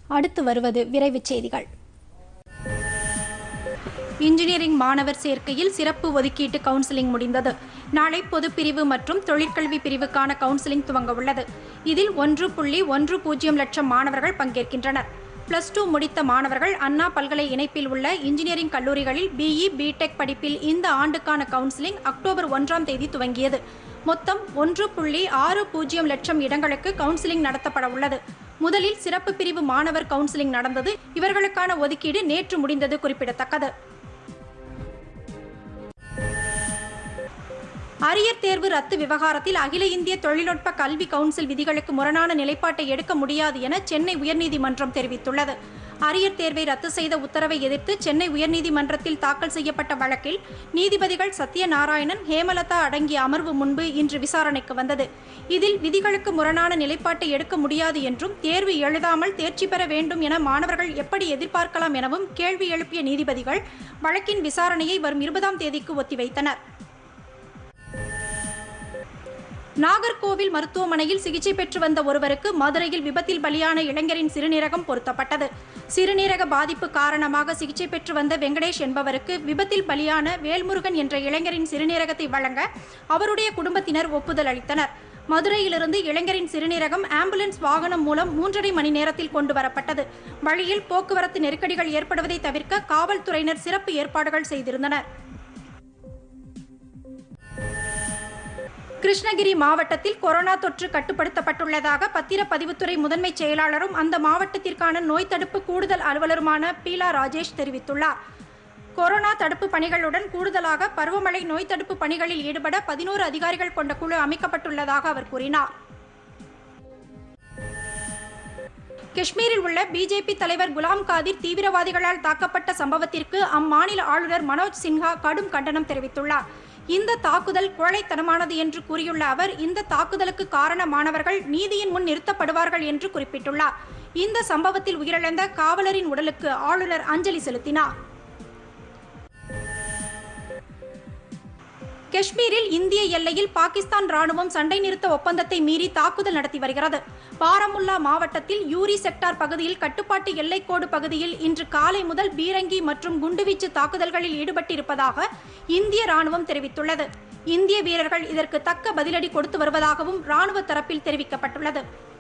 அடுத்து வருவது விரைவுச் செய்திகள் இன்ஜினியரிங் மாணவர் சேர்க்கையில் சிறப்பு ஒதுக்கீட்டு கவுன்சிலிங் முடிந்தது நாளை பொதுப்பிரிவு மற்றும் தொழிற்கல்வி பிரிவுக்கான கவுன்சிலிங் துவங்க உள்ளது இதில் ஒன்று புள்ளி ஒன்று பூஜ்ஜியம் லட்சம் மாணவர்கள் பங்கேற்கின்றனர் பிளஸ் டூ முடித்த மாணவர்கள் அண்ணா பல்கலை இணைப்பில் உள்ள இன்ஜினியரிங் கல்லூரிகளில் பிஇ பிடெக் படிப்பில் இந்த ஆண்டுக்கான கவுன்சிலிங் அக்டோபர் ஒன்றாம் தேதி துவங்கியது மொத்தம் ஒன்று புள்ளி ஆறு பூஜ்ஜியம் லட்சம் இடங்களுக்கு கவுன்சிலிங் நடத்தப்பட உள்ளது முதலில் சிறப்பு பிரிவு மாணவர் கவுன்சிலிங் நடந்தது இவர்களுக்கான ஒதுக்கீடு நேற்று முடிந்தது குறிப்பிடத்தக்கது அரியர் தேர்வு ரத்து விவகாரத்தில் அகில இந்திய தொழில்நுட்ப கல்வி கவுன்சில் விதிகளுக்கு முரணான நிலைப்பாட்டை எடுக்க முடியாது என சென்னை உயர்நீதிமன்றம் தெரிவித்துள்ளது அரியர் தேர்வை ரத்து செய்த உத்தரவை எதிர்த்து சென்னை உயர்நீதிமன்றத்தில் தாக்கல் செய்யப்பட்ட வழக்கில் நீதிபதிகள் சத்யநாராயணன் ஹேமலதா அடங்கிய அமர்வு முன்பு இன்று விசாரணைக்கு வந்தது இதில் விதிகளுக்கு முரணான நிலைப்பாட்டை எடுக்க முடியாது என்றும் தேர்வு எழுதாமல் தேர்ச்சி பெற வேண்டும் என மாணவர்கள் எப்படி எதிர்பார்க்கலாம் எனவும் கேள்வி எழுப்பிய நீதிபதிகள் வழக்கின் விசாரணையை வரும் இருபதாம் தேதிக்கு ஒத்திவைத்தனர் நாகர்கோவில் மருத்துவமனையில் சிகிச்சை பெற்று வந்த ஒருவருக்கு மதுரையில் விபத்தில் பலியான இளைஞரின் சிறுநீரகம் பொருத்தப்பட்டது சிறுநீரக பாதிப்பு காரணமாக சிகிச்சை பெற்று வந்த வெங்கடேஷ் என்பவருக்கு விபத்தில் பலியான வேல்முருகன் என்ற இளைஞரின் சிறுநீரகத்தை வழங்க அவருடைய குடும்பத்தினர் ஒப்புதல் அளித்தனர் மதுரையிலிருந்து இளைஞரின் சிறுநீரகம் ஆம்புலன்ஸ் வாகனம் மூலம் மூன்றரை மணி நேரத்தில் கொண்டு வரப்பட்டது வழியில் போக்குவரத்து நெருக்கடிகள் ஏற்படுவதை தவிர்க்க காவல்துறையினர் சிறப்பு ஏற்பாடுகள் செய்திருந்தனர் கிருஷ்ணகிரி மாவட்டத்தில் கொரோனா தொற்று கட்டுப்படுத்தப்பட்டுள்ளதாக பத்திரப்பதிவுத்துறை முதன்மை செயலாளரும் அந்த மாவட்டத்திற்கான நோய் தடுப்பு கூடுதல் அலுவலருமான பீலா ராஜேஷ் தெரிவித்துள்ளார் கொரோனா தடுப்பு பணிகளுடன் கூடுதலாக பருவமழை நோய் தடுப்பு பணிகளில் ஈடுபட பதினோரு அதிகாரிகள் கொண்ட குழு அமைக்கப்பட்டுள்ளதாக அவர் கூறினார் காஷ்மீரில் உள்ள பிஜேபி தலைவர் குலாம் காதிர் தீவிரவாதிகளால் தாக்கப்பட்ட சம்பவத்திற்கு அம்மாநில ஆளுநர் மனோஜ் சின்ஹா கடும் கண்டனம் தெரிவித்துள்ளார் இந்த தாக்குதல் கோழைத்தனமானது என்று கூறியுள்ள அவர் இந்த தாக்குதலுக்கு காரணமானவர்கள் நீதியின் முன் நிறுத்தப்படுவார்கள் என்று குறிப்பிட்டுள்ளார் இந்த சம்பவத்தில் உயிரிழந்த காவலரின் உடலுக்கு ஆளுநர் அஞ்சலி செலுத்தினார் காஷ்மீரில் இந்திய எல்லையில் பாகிஸ்தான் ராணுவம் சண்டை நிறுத்த ஒப்பந்தத்தை மீறி தாக்குதல் நடத்தி வருகிறது பாரமுல்லா மாவட்டத்தில் யூரி செக்டார் பகுதியில் கட்டுப்பாட்டு எல்லைக்கோடு பகுதியில் இன்று காலை முதல் பீரங்கி மற்றும் குண்டுவீச்சு தாக்குதல்களில் ஈடுபட்டிருப்பதாக இந்திய ராணுவம் தெரிவித்துள்ளது இந்திய வீரர்கள் இதற்கு தக்க பதிலடி கொடுத்து வருவதாகவும் ராணுவ தரப்பில் தெரிவிக்கப்பட்டுள்ளது